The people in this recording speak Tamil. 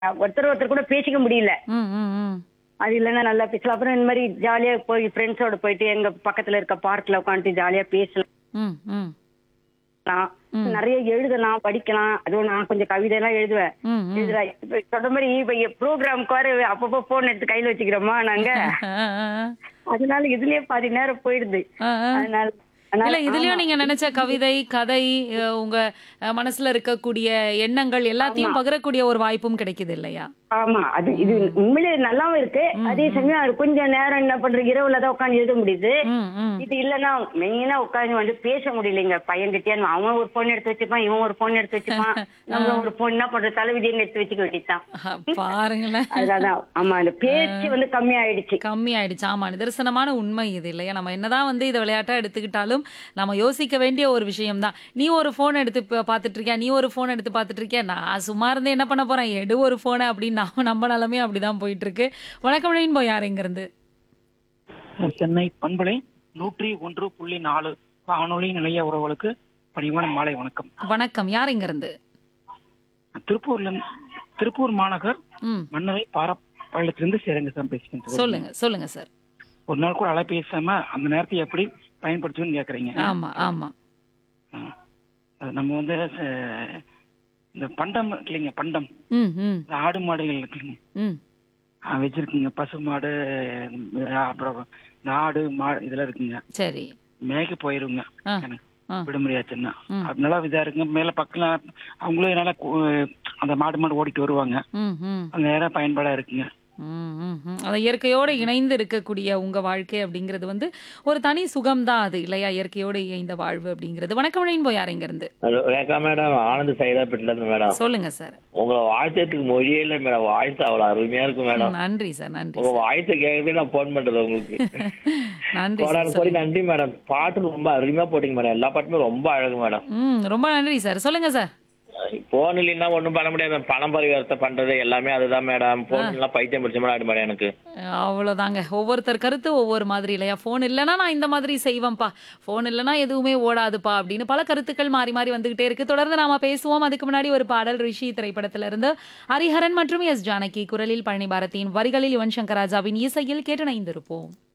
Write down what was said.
ஒருத்தர் ஒருத்தர் கூட பேசிக்க முடியல ம் ம் ம் அது இல்லைன்னா நல்லா பேசலாம் அப்புறம் இந்த மாதிரி ஜாலியா போய் ஃப்ரெண்ட்ஸோட போயிட்டு எங்க பக்கத்துல இருக்க பார்க்ல உட்காந்துட்டு ஜாலியா பேசலாம் ம் ம் நிறைய எழுதலாம் படிக்கலாம் அதுவும் நான் கொஞ்சம் கவிதை எல்லாம் எழுதுவேன் ம் ம் எழுதுறேன் இப்ப சொன்ன மாதிரி இப்ப ப்ரோக்ராம்க்கு வர அப்பப்போ போன் எடுத்து கையில வச்சுக்கிறோமா நாங்க ஆ, ஆ, ஆ. அதனால இதுலயே பாதி நேரம் போயிடுது ஆ, ஆ. அதனால இல்ல அதனால இதுலயும் ஆமா. நீங்க நினைச்ச கவிதை கதை அஹ், உங்க அஹ், மனசுல இருக்கக்கூடிய எண்ணங்கள் எல்லாத்தையும் பகிரக்கூடிய ஒரு வாய்ப்பும் கிடைக்குது இல்லையா ஆமா அது இது உண்மையிலே நல்லாவும் இருக்கு அதே சமயம் அது கொஞ்சம் நேரம் என்ன பண்ற இரவுல தான் உட்காந்து எழுத முடியுது ம் ம் இது இல்லன்னா மெயினா உட்காந்து வந்து பேச முடியலைங்க பையன் கிட்டே அவன் ஒரு போன் எடுத்து வச்சுப்பான் இவன் ஒரு போன் எடுத்து வச்சுப்பான் நம்ம ஒரு போன் என்ன பண்ற தலைவிதின்னு எடுத்து வச்சுக்க வேண்டியதுதான் அஹ், பாருங்களேன் அதுதான் ஆமா அந்த பேச்சு வந்து கம்மி ஆயிடுச்சு கம்மி ஆயிடுச்சு ஆமா நிதர்சனமான உண்மை இது இல்லையா நம்ம என்னதான் வந்து இதை விளையாட்டா எடுத்துக்கிட்டாலும் நம்ம யோசிக்க வேண்டிய ஒரு விஷயம் தான் நீ ஒரு போன் எடுத்து பா- பார்த்துட்டு இருக்கியா நீ ஒரு போன் எடுத்து பார்த்துட்டு இருக்கியா நான் சும்மா இருந்து என்ன பண்ண போறேன் எடு ஒரு போனை அப்படின்னு நம்ம நம்ம நிலமே அப்படிதான் போயிட்டு இருக்கு வணக்கம் ரெயின்போ யார் இங்க இருந்து சென்னை பண்பலை நூற்றி ஒன்று புள்ளி நாலு வானொலி நிலைய உறவுகளுக்கு பணிவான மாலை வணக்கம் வணக்கம் யார் இங்க இருந்து திருப்பூர்ல திருப்பூர் மாநகர் ம் மன்னரை பாரப்பாளையத்திலிருந்து சேரங்க சார் பேசுகிறேன் சொல்லுங்க சொல்லுங்க சார் ஒரு நாள் கூட அலை பேசாம அந்த நேரத்தை எப்படி பயன்படுத்துன்னு கேக்குறீங்க ஆமா ஆமா ஆ. அது நம்ம வந்து அஹ், இந்த பண்டம் இருக்கு இல்லைங்க பண்டம் ம் ம் இந்த ஆடு மாடுகள் இருக்குங்க ம் ஆ, வச்சிருக்குங்க பசு மாடு அஹ், அப்புறம் இந்த ஆடு மாடு இதெல்லாம் இருக்குங்க சரி மேய்க்க போயிருங்க ஆ எனக்கு ஆ விடுமுறையாச்சுன்னா ம். அது நல்லா இதா இருக்குங்க மேல பக்கம் அவங்களும் என்னால கு- அந்த மாடு மாடு ஓடிட்டு வருவாங்க ம் ம் அந்த நேரம் பயன்பாடா இருக்குங்க ம், ம், ம். அது இயற்கையோடு இணைந்து இருக்கக்கூடிய உங்க வாழ்க்கை அப்படிங்கிறது வந்து ஒரு தனி சுகம் தான் அது இல்லையா இயற்கையோடு இணைந்த வாழ்வு அப்படிங்கிறது வணக்கம் ரெயின்போ யார் இங்க இருந்து ஹலோ ரேகா மேடம் ஆனந்த் சைதாப்பேட்டில இருந்து மேடம் சொல்லுங்க சார் உங்களை வாழ்த்ததுக்கு மொழியே இல்லை மேடம் வாய்ஸ் அவ்வளவு அருமையா இருக்கு மேடம் நன்றி சார் நன்றி உங்க சார். வாய்ஸை கேட்கறதே நான் போன் பண்றது உங்களுக்கு நன்றி கோடான சார் கோடி சொல்லுங்க. நன்றி மேடம் பாட்டு ரொம்ப அருமையா போட்டீங்க மேடம் எல்லா பாட்டுமே ரொம்ப அழகு மேடம் ம் ரொம்ப நன்றி சார் சொல்லுங்க சார் போன் இல்லைன்னா ஒண்ணும் பண்ண முடியாது மேம். பணம் பரிவர்த்தனை பண்றது எல்லாமே அதுதான் மேடம் போன் எல்லாம் பைத்தியம் பிடிச்ச மாதிரி ஆயிடும் மேடம் எனக்கு அவ்வளோதாங்க ஒவ்வொருத்தர் கருத்து ஒவ்வொரு மாதிரி இல்லையா ஃபோன் இல்லைன்னா நான் இந்த மாதிரி செய்வேன்ப்பா ஃபோன் இல்லைன்னா எதுவுமே ஓடாதுப்பா அப்படின்னு பல கருத்துக்கள் மாறி மாறி வந்துகிட்டே இருக்கு தொடர்ந்து நாம பேசுவோம் அதுக்கு முன்னாடி ஒரு பாடல் ரிஷி திரைப்படத்துல இருந்து ஹரிஹரன் மற்றும் எஸ் ஜானகி குரலில் பழனி பாரதியின் வரிகளில் யுவன் சங்கர் ராஜாவின் இசையில் கேட்டு இணைந்திருப்போம்